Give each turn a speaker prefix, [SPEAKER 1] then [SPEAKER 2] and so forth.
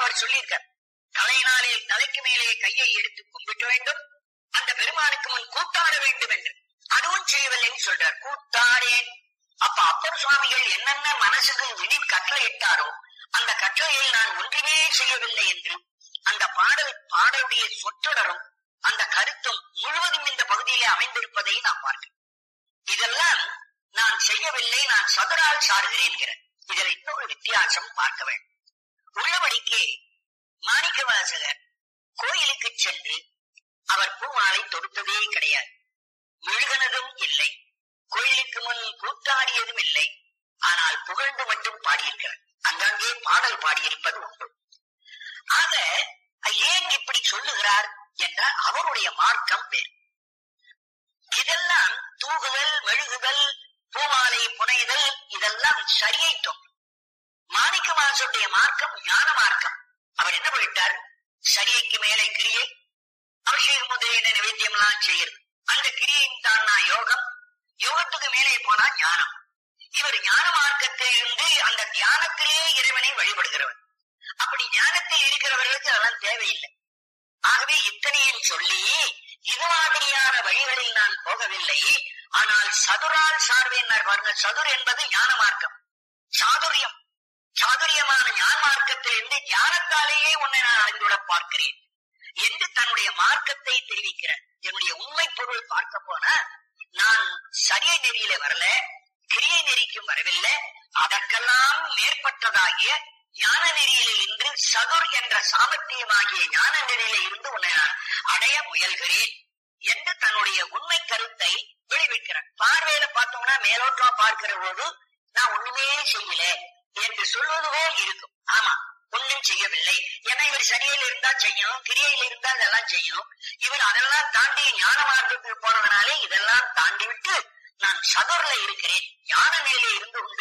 [SPEAKER 1] அவர் சொல்லியிருக்கார் தலையினாலே தலைக்கு மேலே கையை எடுத்து கும்பிட வேண்டும் அந்த பெருமானுக்கு முன் கூத்தாட வேண்டும் என்று அதுவும் செய்யவில்லைன்னு சொல்றார் கூத்தாடேன் அப்ப அப்பர் சுவாமிகள் என்னென்ன மனசுக்கு விதி கட்டளை இட்டாரோ அந்த கட்டளையை நான் ஒன்றுமே செய்யவில்லை என்று அந்த பாடல் பாடலுடைய சொற்றொடரும் அந்த கருத்தும் முழுவதும் இந்த பகுதியிலே அமைந்திருப்பதை நாம் பார்க்கிறோம் இதெல்லாம் நான் செய்யவில்லை நான் சதுரால் சாருகிறேன் இதில் இன்னொரு வித்தியாசம் பார்க்க வேண்டும் உள்ளபடிக்கே மாணிக்க வாசகர் கோயிலுக்கு சென்று அவர் பூமாலை தொடுத்ததே கிடையாது மெழுகனதும் இல்லை கோயிலுக்கு முன் கூத்தாடியதும் இல்லை ஆனால் புகழ்ந்து மட்டும் பாடியிருக்கிறார் அங்கங்கே பாடல் பாடியிருப்பது உண்டு ஆக ஏன் இப்படி சொல்லுகிறார் என்றால் அவருடைய மார்க்கம் வேறு இதெல்லாம் தூகுதல் மெழுகுதல் பூமாலை புனைதல் இதெல்லாம் சரியை தோன்றும் மாணிக்க வாசருடைய மார்க்கம் ஞான மார்க்கம் அவர் என்ன பண்ணிட்டார் சரியைக்கு மேலே கிரியை அபிஷேக முதலின நிவேத்தியம் எல்லாம் செய்யறது அந்த கிரியின் தான் நான் யோகம் யோகத்துக்கு மேலே போனா ஞானம் இவர் ஞான மார்க்கத்தில் இருந்து அந்த தியானத்திலேயே இறைவனை வழிபடுகிறவர் அப்படி ஞானத்தில் இருக்கிறவர்களுக்கு அதெல்லாம் தேவையில்லை ஆகவே இத்தனையும் சொல்லி இது மாதிரியான வழிகளில் நான் போகவில்லை ஆனால் சதுரால் சார்வேன்னார் பாருங்க சதுர் என்பது ஞான மார்க்கம் சாதுரியம் சாதுரியமான ஞான மார்க்கத்திலிருந்து ஞானத்தாலேயே உன்னை நான் அறிந்துவிட பார்க்கிறேன் என்று தன்னுடைய மார்க்கத்தை தெரிவிக்கிறார் என்னுடைய உண்மை பொருள் பார்க்க போனா நான் சரிய நெறியில வரல கிரியை நெறிக்கும் வரவில்லை அதற்கெல்லாம் மேற்பட்டதாகிய ஞான நெறியில இருந்து சதுர் என்ற சாமர்த்தியமாகிய ஞான நெறியில இருந்து உன்னை நான் அடைய முயல்கிறேன் என்று தன்னுடைய உண்மை கருத்தை வெளிவிக்கிறார் பார்வையில பார்த்தோம்னா மேலோட்டமா பார்க்கிற போது நான் ஒண்ணுமே செய்யல என்று சொல்வது போல் இருக்கும் ஆமா ஒண்ணும் செய்யவில்லை ஏன்னா இவர் சரியில் இருந்தா செய்யணும் கிரியையில் இருந்தா இதெல்லாம் செய்யணும் இவர் அதெல்லாம் தாண்டி ஞான மார்க்கத்துக்கு போனதுனாலே இதெல்லாம் தாண்டி விட்டு நான் சதுர்ல இருக்கிறேன் ஞான நிலையில இருந்து கொண்டு